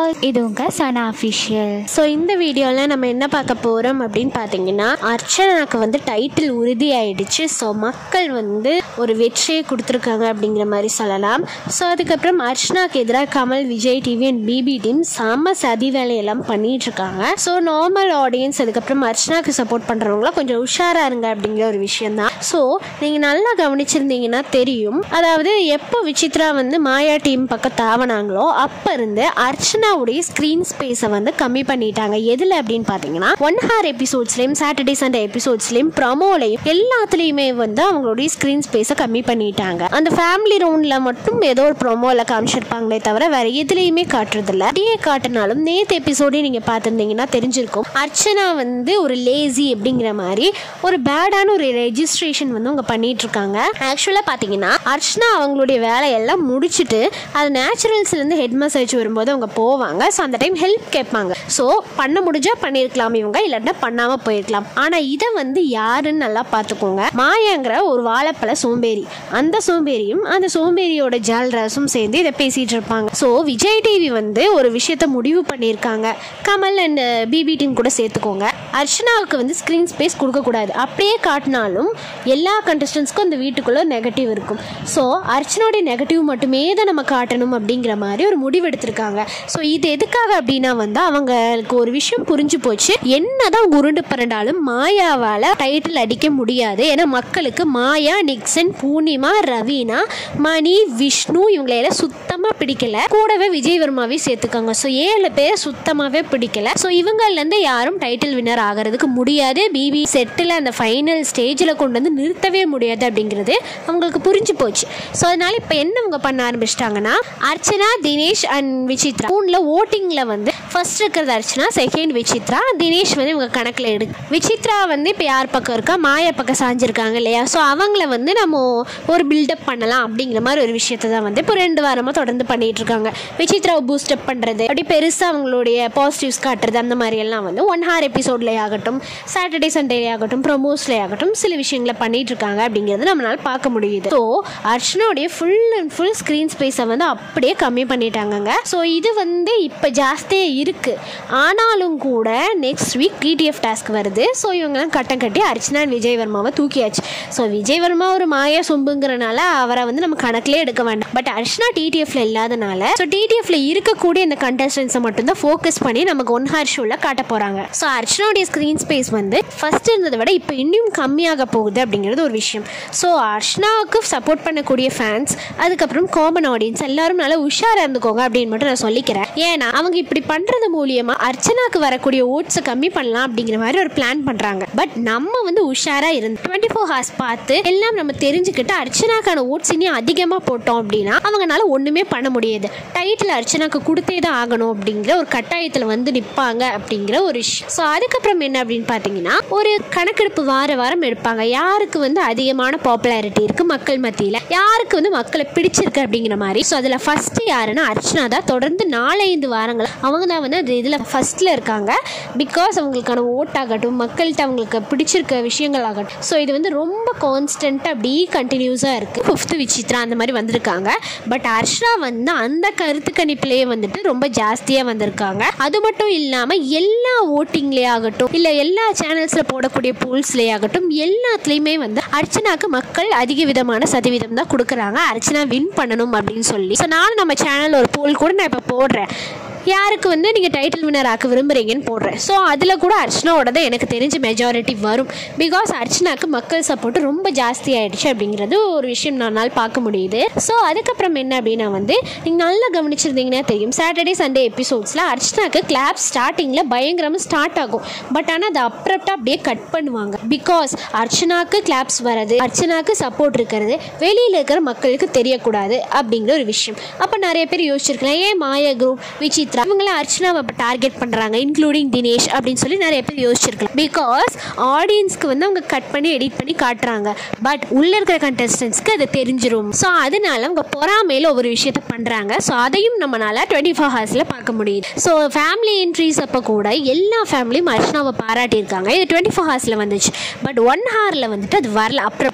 all இது உங்கள் சனா official so இந்த வீடியோவில் நம்ம என்ன பார்க்க போகிறோம் அப்படின்னு பார்த்தீங்கன்னா அர்ச்சனாக்கு வந்து டைட்டில் உறுதி ஆயிடுச்சு ஸோ மக்கள் வந்து ஒரு வெற்றியை கொடுத்துருக்காங்க அப்படிங்கிற மாதிரி சொல்லலாம் ஸோ அதுக்கப்புறம் அர்ச்சனாக்கு எதிராக Kamal Vijay TV and BB team செம்ம சதி வேலையெல்லாம் பண்ணிட்டு இருக்காங்க ஸோ நார்மல் ஆடியன்ஸ் அதுக்கப்புறம் அர்ச்சனாக்கு சப்போர்ட் பண்ணுறவங்களாம் கொஞ்சம் உஷாரா இருங்க அப்படிங்கிற ஒரு விஷயம் தான் ஸோ நீங்கள் நல்லா கவனிச்சிருந்தீங்கன்னா தெரியும் அதாவது எப்போ விசித்ரா வந்து மாயா டீம் பக்கம் தாவனாங்களோ அப்போ இருந்து அர்ச்சனாவுடைய ஸ்க்ரீன் ஸ்பேஸை வந்து கம்மி பண்ணிட்டாங்க எதில் அப்படின்னு பார்த்தீங்கன்னா ஒன் ஹார் எபிசோட்ஸ்லையும் சாட்டர்டே சண்டே எபிசோட்ஸ்லையும் ப்ரமோலையும் எல்லாத்துலேயுமே வந்து அவங்களுடைய ஸ்க்ரீன் ஸ்பேஸை கம்மி பண்ணிட்டாங்க அந்த ஃபேமிலி ரவுண்டில் மட்டும் ஏதோ ஒரு ப்ரொமோவில் காமிச்சிருப்பாங்களே தவிர வேற எதுலேயுமே காட்டுறதில்ல அப்படியே காட்டினாலும் நேற்று எபிசோடே நீங்கள் பார்த்துருந்தீங்கன்னா தெரிஞ்சிருக்கும் அர்ச்சனா வந்து ஒரு லேசி அப்படிங்கிற மாதிரி ஒரு பேடான ஒரு ரெஜிஸ்ட்ரேஷன் வந்து அவங்க பண்ணிட்டு இருக்காங்க ஆக்சுவலாக பார்த்தீங்கன்னா அர்ச்சனா அவங்களுடைய வேலையெல்லாம் முடிச்சுட்டு அது நேச்சுரல்ஸ்லேருந்து ஹெட் மசாஜ் வரும்போது அவங்க போவாங்க ஸோ அந்த டைம் ஹெல்ப் கேட்பாங்க ஸோ பண்ண முடிஞ்சா பண்ணியிருக்கலாம் இவங்க இல்லாட்டா பண்ணாமல் போயிருக்கலாம் ஆனால் இதை வந்து யாருன்னு நல்லா பார்த்துக்கோங்க மாயாங்கிற ஒரு வாழைப்பழ சோம்பேறி அந்த சோம்பேறியும் அந்த சோம்பேறியோட ஜால்ராஸும் சேர்ந்து இதை பேசிட்டு இருப்பாங்க ஸோ விஜய் டிவி வந்து ஒரு விஷயத்த முடிவு பண்ணியிருக்காங்க கமல் அண்ட் பிபி டீம் கூட சேர்த்துக்கோங்க அர்ச்சனாவுக்கு வந்து ஸ்க்ரீன் ஸ்பேஸ் கொடுக்கக்கூடாது அப்படியே காட்டினாலும் எல்லா கண்டஸ்டன்ஸ்க்கும் அந்த வீட்டுக்குள்ளே நெகட்டிவ் இருக்கும் ஸோ அர்ச்சனாவுடைய நெகட்டிவ் மட்டுமே தான் நம்ம காட்டணும் அப்படிங்கிற மாதிரி ஒரு முடிவு எடுத்திருக்காங்க ஸோ இது எதுக்காக அப்படின்னா வந்து அவங்களுக்கு ஒரு விஷயம் புரிஞ்சு போச்சு என்னதான் அவங்க உருண்டு பரண்டாலும் மாயாவால் டைட்டில் அடிக்க முடியாது ஏன்னா மக்களுக்கு மாயா நிக்சன் பூர்ணிமா ரவீனா மணி விஷ்ணு இவங்களையெல்லாம் சுத்தமாக பிடிக்கல கூடவே விஜய் வர்மாவே சேர்த்துக்காங்க ஸோ ஏழு பேர் சுத்தமாகவே பிடிக்கல ஸோ இவங்கள்லேருந்து யாரும் டைட்டில் வின்னர் ஆகிறதுக்கு முடியாது பிபி செட்டில் அந்த ஃபைனல் ஸ்டேஜில் கொண்டு வந்து நிறுத்தவே முடியாது அப்படிங்கிறது அவங்களுக்கு புரிஞ்சு போச்சு ஸோ அதனால இப்போ என்ன அவங்க பண்ண ஆரம்பிச்சிட்டாங்கன்னா அர்ச்சனா தினேஷ் அண்ட் விசித்ரா மூணில் ஓட்டிங்கில் வந்து ஃபர்ஸ்ட் இருக்கிறது அர்ச்சனா செகண்ட் விசித்ரா தினேஷ் வந்து இவங்க கணக்கில் எடு விசித்ரா வந்து இப்போ யார் பக்கம் இருக்கா மாயா பக்கம் சாஞ்சிருக்காங்க இல்லையா ஸோ அவங்கள வந்து நம்ம ஒரு பில்டப் பண்ணலாம் அப்படிங்கிற மாதிரி ஒரு விஷயத்தை தான் வந்து இப்போ ரெண்டு வாரமாக தொடர்ந்து பண்ணிட்டு இருக்காங்க விசித்ராவை பூஸ்டப் பண்ணுறது அப்படி பெருசாக அவங்களுடைய பாசிட்டிவ்ஸ் காட்டுறது அந்த மாதிரி எல்லாம் வந்து ஒன் ஹார் எபிசோட்லேயே ஆகட்டும் சாட்டர்டே சண்டேலே ஆகட்டும் ப்ரொமோஸ்லேயே ஆகட்டும் சில விஷயங்களை பண்ணிட்டு இருக்காங்க அப்படிங்கிறது நம்மளால பார்க்க முடியுது ஸோ அர்ச்சனாவுடைய ஃபுல் அண்ட் ஃபுல் ஸ்க்ரீன் ஸ்பேஸை வந்து அப்படியே கம்மி பண்ணிட்டாங்கங்க ஸோ இது வந்து இப்போ ஜாஸ்தியாக இருக்குது ஆனாலும் கூட நெக்ஸ்ட் வீக் டிடிஎஃப் டாஸ்க் வருது ஸோ இவங்கெல்லாம் கட்டம் கட்டி அர்ச்சனா and விஜய் வர்மாவை தூக்கியாச்சு ஸோ விஜய் வர்மா ஒரு மாயா சொம்புங்கிறனால அவரை வந்து நம்ம கணக்கிலே எடுக்க வேண்டாம் பட் அர்ச்சனா டிடிஎஃப்ல இல்லாதனால ஸோ டிடிஎஃப்ல இருக்கக்கூடிய இந்த கண்டஸ்டன்ஸை மட்டும்தான் ஃபோக்கஸ் பண்ணி நமக்கு ஒன் ஹார் ஷோவில் காட்ட போகிறாங்க ஸோ அர்ச்சனாவுடைய ஸ்க்ரீன் ஸ்பேஸ் வந்து ஃபர்ஸ்ட் இருந்ததை விட இப்போ இன்னும் கம்மியாக போகுது அப்படிங்கிறது ஒரு விஷயம் ஸோ அர்ச்சனாவுக்கு சப்போர்ட் பண்ணக்கூடிய ஃபேன்ஸ் அதுக்கப்புறம் காமன் ஆடியன்ஸ் எல்லாரும் நல்லா உஷாராக இருந்துக்கோங்க அப்படின்னு மட்டும் நான் சொல்லிக்கிறேன் ஏன்னா அவங்க இப்படி பண்ணுறது மூலியமா அர்ச்சனாக்கு வரக்கூடிய ஓட்ஸை கம்மி பண்ணலாம் அப்படிங்கிற மாதிரி ஒரு பிளான் பண்ணுறாங்க பட் நம்ம வந்து உஷாராக இருந்து டுவெண்ட்டி ஃபோர் ஹார்ஸ் பார்த்து எல்லாம் நம்ம தெரிஞ்சுக்கிட்டு அர்ச்சனாக்கான ஓட்ஸ் இனியும் அதிகமாக போட்டோம் அப்படின்னா அவங்கனால ஒன்றுமே பண்ண முடியாது டைட்டில் அர்ச்சனாக்கு கொடுத்தே தான் ஆகணும் அப்படிங்கிற ஒரு கட்டாயத்தில் வந்து நிற்பாங்க அப்படிங்கிற ஒரு விஷயம் ஸோ அதுக்கப்புறம் என்ன அப்படின்னு பார்த்தீங்கன்னா ஒரு கணக்கெடுப்பு வார வாரம் எடுப்பாங்க யாருக்கு வந்து அதிகமான பாப்புலாரிட்டி இருக்கு மக்கள் மத்தியில் யாருக்கு வந்து மக்களை பிடிச்சிருக்கு அப்படிங்கிற மாதிரி ஸோ அதில் ஃபர்ஸ்ட் யாருன்னா அர்ச்சனா தான் தொடர்ந்து நாலஞ்சு வாரங்கள் அவங்க தான் வந்து அது இதில் ஃபர்ஸ்ட்ல இருக்காங்க பிகாஸ் அவங்களுக்கான ஓட்டாகட்டும் மக்கள்கிட்ட அவங்களுக்கு பிடிச்சிருக்க விஷயங்கள் ஆகட்டும் ஸோ இது வந்து ரொம்ப கான்ஸ்டன்ட்டாக அப்படியே கண்டினியூஸாக இருக்குது ஃபிஃப்த்து விசித்ரா அந்த மாதிரி வந்திருக்காங்க பட் அர்ஷனா வந்து அந்த கருத்து கணிப்பிலேயே வந்துட்டு ரொம்ப ஜாஸ்தியாக வந்திருக்காங்க அது மட்டும் இல்லாமல் எல்லா ஓட்டிங்லேயே ஆகட்டும் இல்லை எல்லா சேனல்ஸில் போடக்கூடிய போல்ஸ்லேயே ஆகட்டும் எல்லாத்துலேயுமே வந்து அர்ச்சனாக்கு மக்கள் அதிக விதமான சதவீதம் தான் கொடுக்குறாங்க அர்ச்சனா வின் பண்ணணும் அப்படின்னு சொல்லி ஸோ நானும் நம்ம சேனல் ஒரு போல் கூட நான் இப்போ போடுறேன் யாருக்கு வந்து நீங்கள் டைட்டில் வின்னர் ஆக்க விரும்புகிறீங்கன்னு போடுறேன் ஸோ அதில் கூட அர்ச்சனாவோட தான் எனக்கு தெரிஞ்ச மெஜாரிட்டி வரும் பிகாஸ் அர்ச்சனாக்கு மக்கள் சப்போர்ட் ரொம்ப ஜாஸ்தி ஆயிடுச்சு அப்படிங்கிறது ஒரு விஷயம் நம்மளால் பார்க்க முடியுது ஸோ அதுக்கப்புறம் என்ன அப்படின்னா வந்து நீங்கள் நல்லா கவனிச்சிருந்தீங்கன்னா தெரியும் சாட்டர்டே சண்டே எபிசோட்ஸில் அர்ச்சனாக்கு கிளாப் ஸ்டார்டிங்கில் பயங்கரமாக ஸ்டார்ட் ஆகும் பட் ஆனால் அதை அப்ரப்டாக அப்படியே கட் பண்ணுவாங்க பிகாஸ் அர்ச்சனாக்கு கிளாப்ஸ் வர்றது அர்ச்சனாக்கு சப்போர்ட் இருக்கிறது வெளியில் இருக்கிற மக்களுக்கு தெரியக்கூடாது அப்படிங்கிற ஒரு விஷயம் அப்போ நிறைய பேர் யோசிச்சிருக்கலாம் ஏன் மாயா குரூப் விசித்ரா இவங்களாம் அர்ச்சனாவை இப்போ டார்கெட் பண்ணுறாங்க இன்க்ளூடிங் தினேஷ் அப்படின்னு சொல்லி நிறைய பேர் யோசிச்சிருக்கலாம் பிகாஸ் ஆடியன்ஸ்க்கு வந்து அவங்க கட் பண்ணி எடிட் பண்ணி காட்டுறாங்க பட் உள்ளே இருக்கிற கண்டஸ்டன்ஸ்க்கு அது தெரிஞ்சிரும் ஸோ அதனால அவங்க பொறாமையில் ஒவ்வொரு விஷயத்த பண்ணுறாங்க ஸோ அதையும் நம்மளால டுவெண்ட்டி ஃபோர் ஹவர்ஸில் பார்க்க முடியுது ஸோ ஃபேமிலி என்ட்ரிஸ் அப்போ கூட எல்லா ஃபேமிலியும் அர்ச்சனாவை பாராட்டியிருக்காங்க இது டுவெண்ட்டி ஃபோர் ஹவர்ஸில் வந்துச்சு பட் ஒன் ஹவரில் வந்துட்டு அது வரல அப்புறம்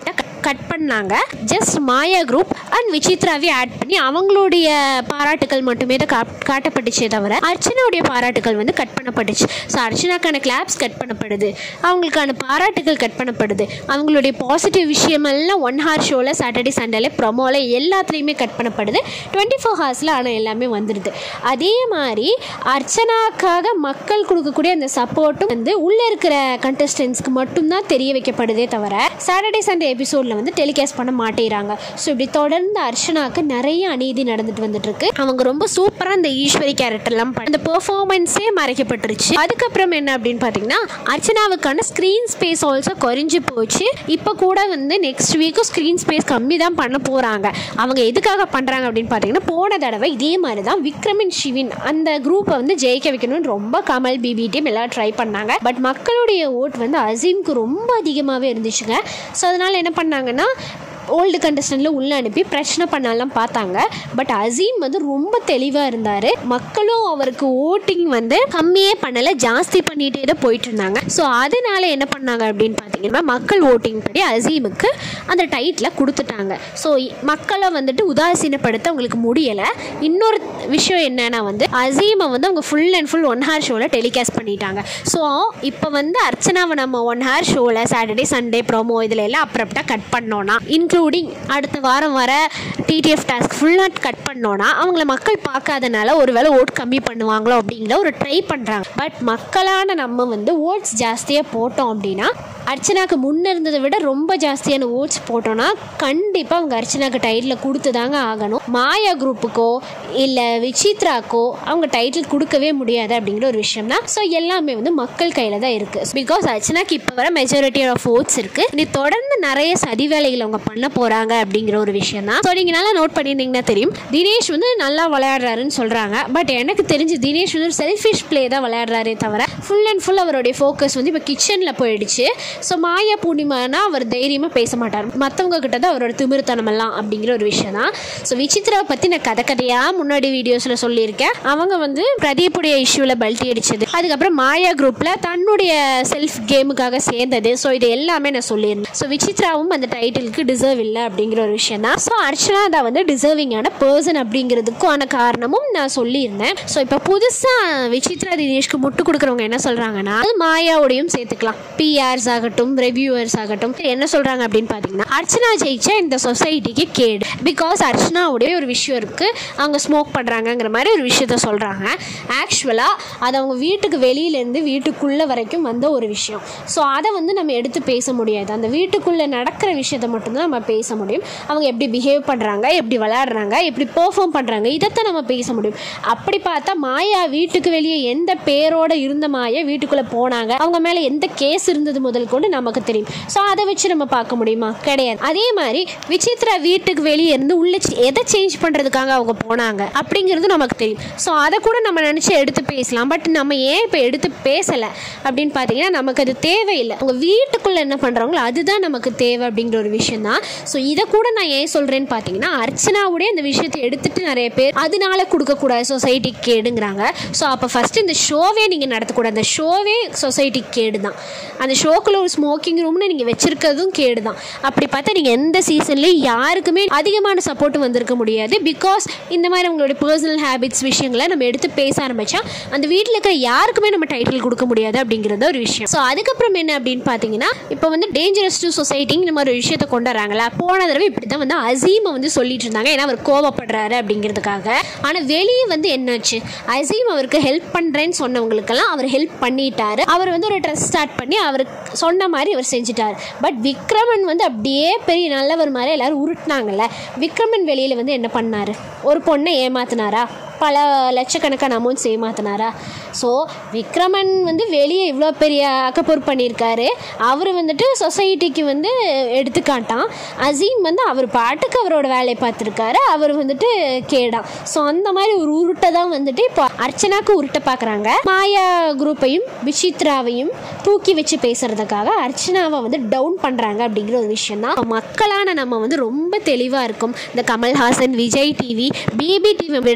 கட் பண்ணாங்க ஜஸ்ட் மாயா குரூப் அண்ட் விசித்ராவே ஆட் பண்ணி அவங்களுடைய பாராட்டுகள் மட்டுமே தான் கா- காட்டப்பட்டுச்சே தவிர அர்ச்சனாவுடைய பாராட்டுகள் வந்து கட் பண்ணப்பட்டுச்சு ஸோ அர்ச்சனாக்கான கிளாப்ஸ் கட் பண்ணப்படுது அவங்களுக்கான பாராட்டுகள் கட் பண்ணப்படுது அவங்களுடைய பாசிட்டிவ் விஷயமெல்லாம் ஒன் ஹார் ஷோவில் சாட்டர்டே சண்டேல ப்ரொமோவில் எல்லாத்துலேயுமே கட் பண்ணப்படுது டுவெண்ட்டி ஃபோர் ஹவர்ஸில் ஆனால் எல்லாமே வந்துடுது அதே மாதிரி அர்ச்சனாக்காக மக்கள் கொடுக்கக்கூடிய அந்த சப்போர்ட்டும் வந்து உள்ளே இருக்கிற கண்டஸ்டன்ஸ்க்கு மட்டும்தான் தெரிய வைக்கப்படுதே தவிர சாட்டர்டே சண்டே எபிசோடில் வந்து டெலிகாஸ்ட் பண்ண மாட்டேறாங்க ஸோ இப்படி தொடர்ந்து அர்ச்சனாக்கு நிறைய அநீதி நடந்துட்டு வந்துட்டு இருக்கு அவங்க ரொம்ப சூப்பராக அந்த ஈஸ்வரி கேரக்டர்லாம் பண்ண அந்த பெர்ஃபார்மன்ஸே மறைக்கப்பட்டுருச்சு அதுக்கப்புறம் என்ன அப்படின்னு பார்த்தீங்கன்னா அர்ச்சனாவுக்கான ஸ்க்ரீன் ஸ்பேஸ் ஆல்சோ குறைஞ்சு போச்சு இப்போ கூட வந்து நெக்ஸ்ட் வீக்கும் ஸ்க்ரீன் ஸ்பேஸ் கம்மி தான் பண்ண போகிறாங்க அவங்க எதுக்காக பண்ணுறாங்க அப்படின்னு பார்த்தீங்கன்னா போன தடவை இதே மாதிரி தான் விக்ரமின் ஷிவின் அந்த குரூப்பை வந்து ஜெயிக்க வைக்கணும்னு ரொம்ப கமல் பிபி டீம் எல்லாம் ட்ரை பண்ணாங்க பட் மக்களுடைய ஓட் வந்து அசீம்க்கு ரொம்ப அதிகமாகவே இருந்துச்சுங்க ஸோ அதனால் என்ன பண்ணாங்கன்னா ஓல்டு கண்டஸ்டன்ட்டில் உள்ளே அனுப்பி பிரச்சனை பண்ணலாம் பார்த்தாங்க பட் அசீம் வந்து ரொம்ப தெளிவாக இருந்தார் மக்களும் அவருக்கு ஓட்டிங் வந்து கம்மியே பண்ணலை ஜாஸ்தி பண்ணிகிட்டே தான் போயிட்டு இருந்தாங்க ஸோ அதனால என்ன பண்ணாங்க அப்படின்னு பார்த்தீங்கன்னா மக்கள் ஓட்டிங் படி அசீமுக்கு அந்த டைட்டில் கொடுத்துட்டாங்க ஸோ மக்களை வந்துட்டு உதாசீனப்படுத்த அவங்களுக்கு முடியலை இன்னொரு விஷயம் என்னன்னா வந்து அசீமை வந்து அவங்க full and full one hour ஷோவில் டெலிகாஸ்ட் பண்ணிட்டாங்க ஸோ இப்போ வந்து அர்ச்சனாவை நம்ம ஒன் ஹார் ஷோவில் சாட்டர்டே சண்டே ப்ரோமோ இதில் எல்லாம் அப்புறப்பட்டா கட் பண்ணோன்னா இன்க்ளூடிங் அடுத்த வாரம் வர டிடிஎஃப் டாஸ்க் ஃபுல்லாக கட் பண்ணோன்னா அவங்கள மக்கள் பார்க்காதனால ஒருவேளை ஓட் கம்மி பண்ணுவாங்களோ அப்படிங்கிற ஒரு ட்ரை பண்ணுறாங்க பட் மக்களான நம்ம வந்து ஓட்ஸ் ஜாஸ்தியாக போட்டோம் அப்படின்னா அர்ச்சனாக்கு முன்ன இருந்ததை விட ரொம்ப ஜாஸ்தியான ஓட்ஸ் போட்டோன்னா கண்டிப்பாக அவங்க அர்ச்சனாக்கு டைட்டில் கொடுத்து தாங்க ஆகணும் மாயா குரூப்புக்கோ இல்லை விசித்ராக்கோ அவங்க டைட்டில் கொடுக்கவே முடியாது அப்படிங்கிற ஒரு விஷயம் தான் ஸோ எல்லாமே வந்து மக்கள் கையில் தான் இருக்குது பிகாஸ் அர்ச்சனாக்கு இப்போ வர மெஜாரிட்டி ஆஃப் ஓட்ஸ் இருக்குது இனி தொடர்ந்து நிறைய சதி வேலைகள் அவங்க பண்ண போகிறாங்க அப்படிங்கிற ஒரு விஷயம் தான் ஸோ நீங்கள் நல்லா நோட் பண்ணியிருந்தீங்கன்னா தெரியும் தினேஷ் வந்து நல்லா விளையாடுறாருன்னு சொல்கிறாங்க பட் எனக்கு தெரிஞ்சு தினேஷ் வந்து ஒரு செல்ஃபிஷ் ப்ளே தான் விளையாடுறாரே தவிர ஃபுல் அண்ட் ஃபுல் அவருடைய ஃபோக்கஸ் வந்து இப்போ கிச்சனில் போயிடுச்சு ஸோ மாயா பூர்ணிமானா அவர் தைரியமாக பேச மாட்டார் மற்றவங்க கிட்ட தான் அவரோட திமிருத்தனம் எல்லாம் அப்படிங்கிற ஒரு விஷயம் தான் ஸோ விசித்ராவை பற்றி நான் கதை கதையாக முன்னாடி வீடியோஸில் சொல்லியிருக்கேன் அவங்க வந்து பிரதீப்புடைய இஷ்யூவில் பல்ட்டி அடிச்சது அதுக்கப்புறம் மாயா குரூப்பில் தன்னுடைய செல்ஃப் கேமுக்காக சேர்ந்தது ஸோ இது எல்லாமே நான் சொல்லியிருந்தேன் ஸோ விசித்ராவும் அந்த டைட்டிலுக்கு டிசர்வ் இல்லை அப்படிங்கிற ஒரு விஷயம் தான் ஸோ அர்ச்சனா தான் வந்து டிசர்விங்கான பர்சன் அப்படிங்கிறதுக்கான காரணமும் நான் சொல்லியிருந்தேன் ஸோ இப்போ புதுசாக விசித்ரா தினேஷ்க்கு முட்டு கொடுக்குறவங்க என்ன சொல்கிறாங்கன்னா அது மாயாவோடையும் சேர்த்துக்கலாம் பிஆர்ஸ் ஆகட்டும் ரெவியூவர்ஸ் ஆகட்டும் என்ன சொல்கிறாங்க அப்படின்னு பார்த்தீங்கன்னா அர்ச்சனா ஜெயிச்சா இந்த சொசைட்டிக்கு கேடு பிகாஸ் அர்ச்சனாவுடைய ஒரு விஷயம் இருக்குது அவங்க ஸ்மோக் பண்ணுறாங்கங்கிற மாதிரி ஒரு விஷயத்த சொல்கிறாங்க ஆக்சுவலாக அது அவங்க வீட்டுக்கு வெளியிலேருந்து வீட்டுக்குள்ளே வரைக்கும் வந்த ஒரு விஷயம் ஸோ அதை வந்து நம்ம எடுத்து பேச முடியாது அந்த வீட்டுக்குள்ளே நடக்கிற விஷயத்த மட்டும்தான் நம்ம பேச முடியும் அவங்க எப்படி பிஹேவ் பண்ணுறாங்க எப்படி விளையாடுறாங்க எப்படி பெர்ஃபார்ம் பண்ணுறாங்க இதைத்தான் நம்ம பேச முடியும் அப்படி பார்த்தா மாயா வீட்டுக்கு வெளியே எந்த பேரோட இருந்த மாயா வீட்டுக்குள்ளே போனாங்க அவங்க மேலே எந்த கேஸ் இருந்தது முதல் கொண்டு நமக்கு தெரியும் ஸோ அதை வச்சு நம்ம பார்க்க முடியுமா கிடையாது அதே மாதிரி விசித்ரா வீட்டுக்கு வெளியே இருந்து உள்ள சி- எதை சேஞ்ச் பண்ணுறதுக்காக அவங்க போனாங்க அப்படிங்கிறது நமக்கு தெரியும் ஸோ அதை கூட நம்ம நினச்சி எடுத்து பேசலாம் பட் நம்ம ஏன் இப்போ எடுத்து பேசலை அப்படின்னு பார்த்தீங்கன்னா நமக்கு அது தேவையில்லை அவங்க வீட்டுக்குள்ளே என்ன பண்ணுறாங்களோ அதுதான் நமக்கு தேவை அப்படிங்கிற ஒரு விஷயம் தான் ஸோ இதை கூட நான் ஏன் சொல்கிறேன்னு பார்த்தீங்கன்னா அர்ச்சனாவுடைய இந்த விஷயத்தை எடுத்துட்டு நிறைய பேர் அதனால கொடுக்கக்கூடாது சொசைட்டிக்கு கேடுங்கிறாங்க ஸோ அப்போ ஃபஸ்ட்டு இந்த ஷோவே நீங்கள் நடத்தக்கூடாது அந்த ஷோவே சொசைட்டிக்கு கேடு தான் அந்த ஷோக்குள்ள ஒரு ஸ்மோக்கிங் ரூம்னு நீங்கள் வச்சிருக்கிறதும் கேடு தான் அப்படி பார்த்தா நீங்கள் எந்த சீசன்லேயும் யாருக்குமே அதிகமான சப்போர்ட் வந்திருக்க முடியாது பிகாஸ் இந்த மாதிரி அவங்களுடைய பர்சனல் ஹேபிட்ஸ் விஷயங்களை நம்ம எடுத்து பேச ஆரம்பித்தா அந்த வீட்டில் இருக்கிற யாருக்குமே நம்ம டைட்டில் கொடுக்க முடியாது அப்படிங்கிறது ஒரு விஷயம் ஸோ அதுக்கப்புறம் என்ன அப்படின்னு பார்த்தீங்கன்னா இப்போ வந்து டேஞ்சரஸ் டு சொசைட்டி இந்த மாதிரி ஒரு விஷயத்தை கொண்டு வராங்களா போன தடவை இப்படி தான் வந்து அசீமை வந்து சொல்லிட்டு இருந்தாங்க ஏன்னா அவர் கோவப்படுறாரு அப்படிங்கிறதுக்காக ஆனால் வெளியே வந்து என்னாச்சு அசீம் அவருக்கு ஹெல்ப் பண்ணுறேன்னு சொன்னவங்களுக்கெல்லாம் அவர் ஹெல்ப் பண்ணிட்டாரு அவர் வந்து ஒரு ட்ரெஸ் ஸ்டார்ட் பண்ணி அவருக்கு சொன்ன மாதிரி அவர் செஞ்சுட்டார் பட் விக்ரமன் வந்து அப்படியே பெரிய நல்லவர் மாதிரி எல்லாரும் உருட்டினாங்கல்ல விக்ரமன் வெளியில் வந்து என்ன பண்ணார் ஒரு பொண்ணை ஏமாத்தினாரா பல லட்சக்கணக்கான அமௌண்ட்ஸ் ஏமாத்தினாரா ஸோ விக்ரமன் வந்து வெளியே இவ்வளோ பெரிய அக்கப்பொரு பண்ணியிருக்காரு அவர் வந்துட்டு சொசைட்டிக்கு வந்து எடுத்துக்காட்டான் அசீம் வந்து அவர் பாட்டுக்கு அவரோட வேலையை பார்த்துருக்காரு அவர் வந்துட்டு கேடான் ஸோ அந்த மாதிரி ஒரு உருட்டை தான் வந்துட்டு இப்போ அர்ச்சனாக்கு உருட்ட பார்க்குறாங்க மாயா குரூப்பையும் விசித்ராவையும் தூக்கி வச்சு பேசுறதுக்காக அர்ச்சனாவை வந்து டவுன் பண்ணுறாங்க அப்படிங்கிற ஒரு விஷயம் தான் மக்களான நம்ம வந்து ரொம்ப தெளிவாக இருக்கும் இந்த Kamal Haasan Vijay TV BB TV விடையெல்லாம்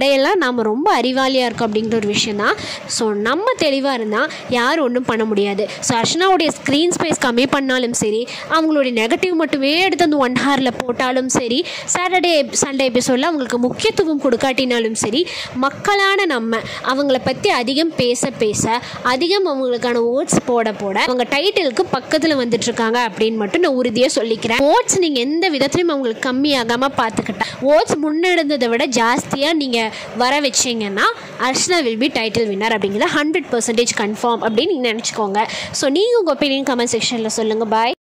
நாம் ரொம்ப அறிவாளியாக இருக்கோம் அப்படிங்கிற ஒரு விஷயம் தான் ஸோ நம்ம தெளிவாக இருந்தால் யாரும் ஒன்றும் பண்ண முடியாது ஸோ அர்ச்சனாவுடைய ஸ்க்ரீன் ஸ்பேஸ் கம்மி பண்ணாலும் சரி அவங்களுடைய நெகட்டிவ் மட்டுமே எடுத்து அந்த ஒன் ஹாரில் போட்டாலும் சரி சாட்டர்டே சண்டே எபிசோடில் அவங்களுக்கு முக்கியத்துவம் கொடுக்காட்டினாலும் சரி மக்களான நம்ம அவங்கள பற்றி அதிகம் பேச பேச அதிகம் அவங்களுக்கான ஓட்ஸ் போட போட அவங்க டைட்டிலுக்கு பக்கத்தில் வந்துட்டு இருக்காங்க அப்படின்னு மட்டும் நான் உறுதியாக சொல்லிக்கிறேன் ஓட்ஸ் நீங்கள் எந்த விதத்துலையும் அவங்களுக்கு கம்மியாகாமல் பார்த்துக்கிட்டேன் ஓட்ஸ் முன்னெடுந்ததை விட ஜாஸ்தியாக நீங்கள் வர வச்சீங்கன்னா Archana will be title winner அப்படிங்கிறது ஹண்ட்ரட் பர்சன்டேஜ் கன்ஃபார்ம் அப்படின்னு நீங்கள் நினச்சிக்கோங்க ஸோ நீங்கள் உங்கள் ஒப்பீனியன் கமெண்ட் செக்ஷனில் சொல்லுங்கள் பாய்